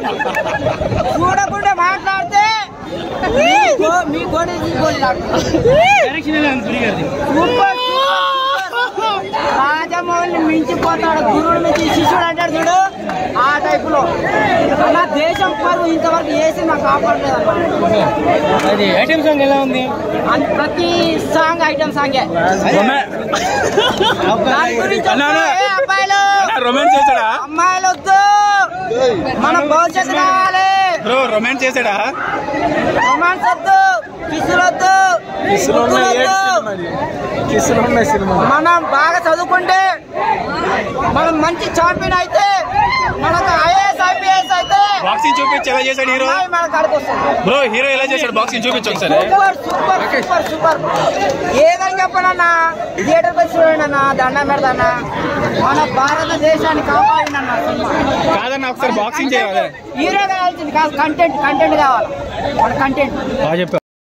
చూడకుండా మాట్లాడితే మీ గో- మీ గోడి గోడి సూపర్ సూపర్ రాజమౌళిని మించిపోతాడు గురువుని మించి శిష్యుడు అంటాడు చూడు ఆ టైప్ లో నా దేశం పరువు ఇంతవరకు వేసి నాకు కాపాడలేదు అన్నమాట. అది ఐటమ్ సాంగ్ ఎలా ఉంది అన్- ప్రతి సాంగ్ ఐటమ్ సాంగే దాని గురించి అన్నా, అన్నా. వద్దు, ఏ అబ్బాయిలు రొమాన్స్ చేశాడా అమ్మాయిలు వద్దు మన భవిష్యత్తు కావాలి బ్రో రొమాన్స్ చేశాడా రొమాన్స్ వద్దు కిసులు వద్దు ముద్దులు వద్దు. మనం బాగా చదువుకుంటే మనం మంచి ఛాంపియన్ అయితే మనకు ఐఏఎస్ ఐపీఎస్ అయితే బాక్సింగ్ చూపించి ఎలా చేశాడు హీరో అమ్మాయి మన కాడికి వస్తుంది బ్రో హీరో ఎలా చేశాడు బాక్సింగ్ చూపించు ఒకసారి సూపర్ సూపర్ సూపర్ సూపర్ ఏదని చెప్పనన్నా థియేటర్కి వచ్చి చూడండి దండం పెడతానా మన భారతదేశాన్ని కాపాడినన్నా కాదన్న ఒకసారి బాక్సింగ్ చేయాలి హీరో కావాల్సింది కాదు కంటెంట్ కంటెంట్ కావాలి మన కంటెంట్ బాగా చెప్పావు